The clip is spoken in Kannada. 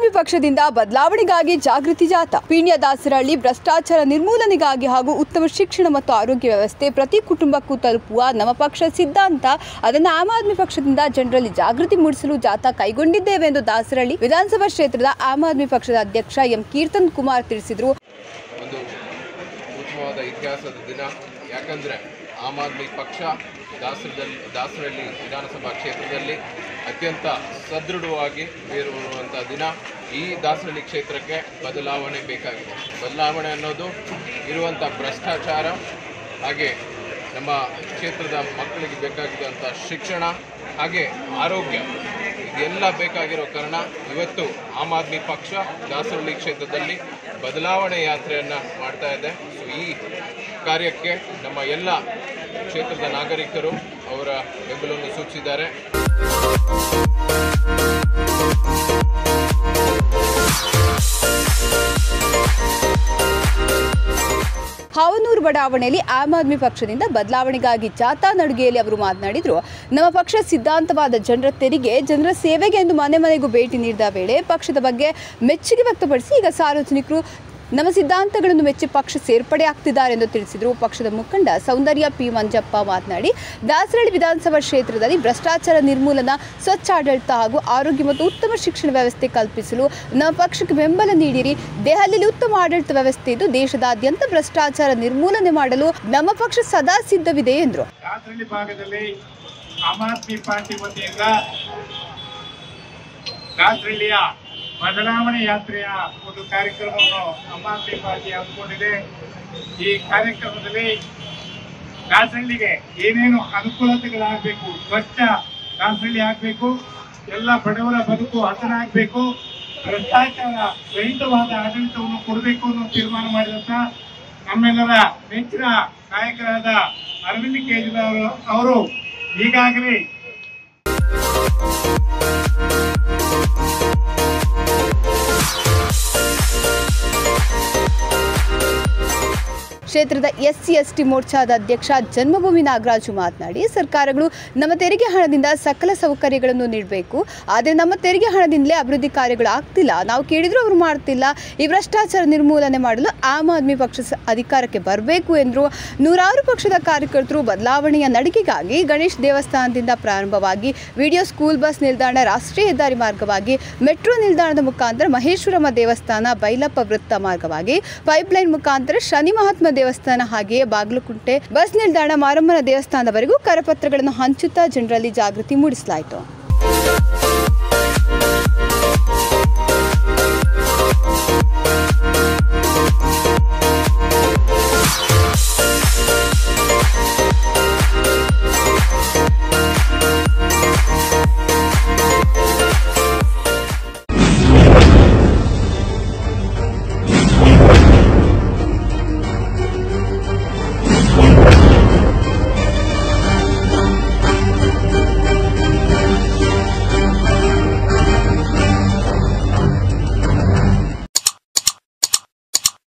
ಆದ್ಮಿ ಪಕ್ಷದಿಂದ ಬದಲಾವಣೆಗಾಗಿ ಜಾಗೃತಿ ಜಾಥಾ ಪೀಣ್ಯ ದಾಸರಹಳ್ಳಿ ಭ್ರಷ್ಟಾಚಾರ ನಿರ್ಮೂಲನೆಗಾಗಿ ಹಾಗೂ ಉತ್ತಮ ಶಿಕ್ಷಣ ಮತ್ತು ಆರೋಗ್ಯ ವ್ಯವಸ್ಥೆ ಪ್ರತಿ ಕುಟುಂಬಕ್ಕೂ ತಲುಪುವ ನಮ್ಮ ಪಕ್ಷ ಸಿದ್ಧಾಂತ ಅದನ್ನು ಆಮ್ ಆದ್ಮಿ ಪಕ್ಷದಿಂದ ಜನರಲ್ಲಿ ಜಾಗೃತಿ ಮೂಡಿಸಲು ಜಾಥಾ ಕೈಗೊಂಡಿದ್ದೇವೆ ಎಂದು ದಾಸರಹಳ್ಳಿ ವಿಧಾನಸಭಾ ಕ್ಷೇತ್ರದ ಆಮ್ ಆದ್ಮಿ ಪಕ್ಷದ ಅಧ್ಯಕ್ಷ ಎಂ ಕೀರ್ತನ್ ಕುಮಾರ್ ತಿಳಿಸಿದರು ಒಂದು ಉತ್ತಮವಾದ ಇತಿಹಾಸದ ದಿನ ಯಾಕಂದರೆ ಆಮ್ ಆದ್ಮಿ ಪಕ್ಷ ದಾಸರದಲ್ಲಿ ದಾಸರಳ್ಳಿ ವಿಧಾನಸಭಾ ಕ್ಷೇತ್ರದಲ್ಲಿ ಅತ್ಯಂತ ಸದೃಢವಾಗಿ ಬೇರೂರುವಂಥ ದಿನ ಈ ದಾಸರಳ್ಳಿ ಕ್ಷೇತ್ರಕ್ಕೆ ಬದಲಾವಣೆ ಬೇಕಾಗಿದೆ ಬದಲಾವಣೆ ಅನ್ನೋದು ಇರುವಂಥ ಭ್ರಷ್ಟಾಚಾರ ಹಾಗೆ ನಮ್ಮ ಕ್ಷೇತ್ರದ ಮಕ್ಕಳಿಗೆ ಬೇಕಾಗಿರುವಂಥ ಶಿಕ್ಷಣ ಹಾಗೆ ಆರೋಗ್ಯ ಇದೆಲ್ಲ ಬೇಕಾಗಿರೋ ಕಾರಣ ಇವತ್ತು ಆಮ್ ಆದ್ಮಿ ಪಕ್ಷ ದಾಸರಳ್ಳಿ ಕ್ಷೇತ್ರದಲ್ಲಿ ಬದಲಾವಣೆ ಯಾತ್ರೆಯನ್ನು ಮಾಡ್ತಾ ಇದೆ ಸೊ ಈ ಕಾರ್ಯಕ್ಕೆ ನಮ್ಮ ಎಲ್ಲ ಕ್ಷೇತ್ರದ ನಾಗರಿಕರು ಅವರ ಬೆಂಬಲವನ್ನು ಸೂಚಿಸಿದ್ದಾರೆ ಹಾವನೂರು ಬಡಾವಣೆಯಲ್ಲಿ ಆಮ್ ಆದ್ಮಿ ಪಕ್ಷದಿಂದ ಬದಲಾವಣೆಗಾಗಿ ಜಾಥಾ ನಡುಗೆಯಲ್ಲಿ ಅವರು ಮಾತನಾಡಿದರು ನಮ್ಮ ಪಕ್ಷ ಸಿದ್ಧಾಂತವಾದ ಜನರ ತೆರಿಗೆ ಜನರ ಸೇವೆಗೆ ಎಂದು ಮನೆ ಮನೆಗೂ ಭೇಟಿ ನೀಡಿದ ವೇಳೆ ಪಕ್ಷದ ಬಗ್ಗೆ ಮೆಚ್ಚುಗೆ ವ್ಯಕ್ತಪಡಿಸಿ ಈಗ ಸಾರ್ವಜನಿಕರು ನಮ್ಮ ಸಿದ್ಧಾಂತಗಳನ್ನು ಮೆಚ್ಚಿ ಪಕ್ಷ ಸೇರ್ಪಡೆ ಆಗ್ತಿದ್ದಾರೆ ಎಂದು ತಿಳಿಸಿದರು ಪಕ್ಷದ ಮುಖಂಡ ಸೌಂದರ್ಯ ಪಿ ಮಂಜಪ್ಪ ಮಾತನಾಡಿ ದಾಸರಳ್ಳಿ ವಿಧಾನಸಭಾ ಕ್ಷೇತ್ರದಲ್ಲಿ ಭ್ರಷ್ಟಾಚಾರ ನಿರ್ಮೂಲನ ಸ್ವಚ್ಛ ಆಡಳಿತ ಹಾಗೂ ಆರೋಗ್ಯ ಮತ್ತು ಉತ್ತಮ ಶಿಕ್ಷಣ ವ್ಯವಸ್ಥೆ ಕಲ್ಪಿಸಲು ನಮ್ಮ ಪಕ್ಷಕ್ಕೆ ಬೆಂಬಲ ನೀಡಿರಿ ದೆಹಲಿಯಲ್ಲಿ ಉತ್ತಮ ಆಡಳಿತ ವ್ಯವಸ್ಥೆ ಇದ್ದು ದೇಶದಾದ್ಯಂತ ಭ್ರಷ್ಟಾಚಾರ ನಿರ್ಮೂಲನೆ ಮಾಡಲು ನಮ್ಮ ಪಕ್ಷ ಸದಾ ಸಿದ್ಧವಿದೆ ಎಂದರು ದಾಸರಳ್ಳಿ ಭಾಗದಲ್ಲಿ ಆಮ್ ಆದ್ಮಿ ಪಾರ್ಟಿ ವತಿಯಿಂದ ದಾಸರಳ್ಳಿಯ ಬದಲಾವಣೆ ಯಾತ್ರೆಯ ಒಂದು ಕಾರ್ಯಕ್ರಮವನ್ನು ಆಮ್ ಆದ್ಮಿ ಪಾರ್ಟಿ ಹಮ್ಮಿಕೊಂಡಿದೆ ಈ ಕಾರ್ಯಕ್ರಮದಲ್ಲಿ ದಾಸರಳ್ಳಿಗೆ ಏನೇನು ಅನುಕೂಲತೆಗಳಾಗಬೇಕು ಸ್ವಚ್ಛ ದಾಸರಳ್ಳಿ ಆಗಬೇಕು ಎಲ್ಲ ಬಡವರ ಬದುಕು ಹಸನಾಗಬೇಕು ಭ್ರಷ್ಟಾಚಾರ ರಹಿತವಾದ ಆಡಳಿತವನ್ನು ಕೊಡಬೇಕು ಅನ್ನೋ ತೀರ್ಮಾನ ಮಾಡಿದಂತ ನಮ್ಮೆಲ್ಲರ ನೆಚ್ಚಿನ ನಾಯಕರಾದ ಅರವಿಂದ್ ಕೇಜ್ರಿವಾಲ್ ಅವರು ಈಗಾಗಲೇ ಕ್ಷೇತ್ರದ ಎಸ್ಸಿ ಎಸ್ಟಿ ಮೋರ್ಚಾದ ಅಧ್ಯಕ್ಷ ಜನ್ಮಭೂಮಿ ನಾಗರಾಜು ಮಾತನಾಡಿ ಸರ್ಕಾರಗಳು ನಮ್ಮ ತೆರಿಗೆ ಹಣದಿಂದ ಸಕಲ ಸೌಕರ್ಯಗಳನ್ನು ನೀಡಬೇಕು ಆದರೆ ನಮ್ಮ ತೆರಿಗೆ ಹಣದಿಂದಲೇ ಅಭಿವೃದ್ಧಿ ಕಾರ್ಯಗಳು ಆಗ್ತಿಲ್ಲ ನಾವು ಕೇಳಿದ್ರು ಅವರು ಮಾಡ್ತಿಲ್ಲ ಈ ಭ್ರಷ್ಟಾಚಾರ ನಿರ್ಮೂಲನೆ ಮಾಡಲು ಆಮ್ ಆದ್ಮಿ ಪಕ್ಷ ಸ- ಅಧಿಕಾರಕ್ಕೆ ಬರಬೇಕು ಎಂದರು ನೂರಾರು ಪಕ್ಷದ ಕಾರ್ಯಕರ್ತರು ಬದಲಾವಣೆಯ ನಡಿಗೆಗಾಗಿ ಗಣೇಶ್ ದೇವಸ್ಥಾನದಿಂದ ಪ್ರಾರಂಭವಾಗಿ ವಿಡಿಯೋ ಸ್ಕೂಲ್ ಬಸ್ ನಿಲ್ದಾಣ ರಾಷ್ಟ್ರೀಯ ಹೆದ್ದಾರಿ ಮಾರ್ಗವಾಗಿ ಮೆಟ್ರೋ ನಿಲ್ದಾಣದ ಮುಖಾಂತರ ಮಹೇಶ್ವರಮ್ಮ ದೇವಸ್ಥಾನ ಬೈಲಪ್ಪ ವೃತ್ತ ಮಾರ್ಗವಾಗಿ ಪೈಪ್ಲೈನ್ ಮುಖಾಂತರ ಶನಿ ಮಹಾತ್ಮ ದೇವಸ್ಥಾನ ಹಾಗೆಯೇ ಬಾಗಲಕುಂಟೆ ಬಸ್ ನಿಲ್ದಾಣ ಮಾರಮ್ಮನ ದೇವಸ್ಥಾನದವರೆಗೂ ಕರಪತ್ರಗಳನ್ನು ಹಂಚುತ್ತಾ ಜನರಲ್ಲಿ ಜಾಗೃತಿ ಮೂಡಿಸಲಾಯಿತು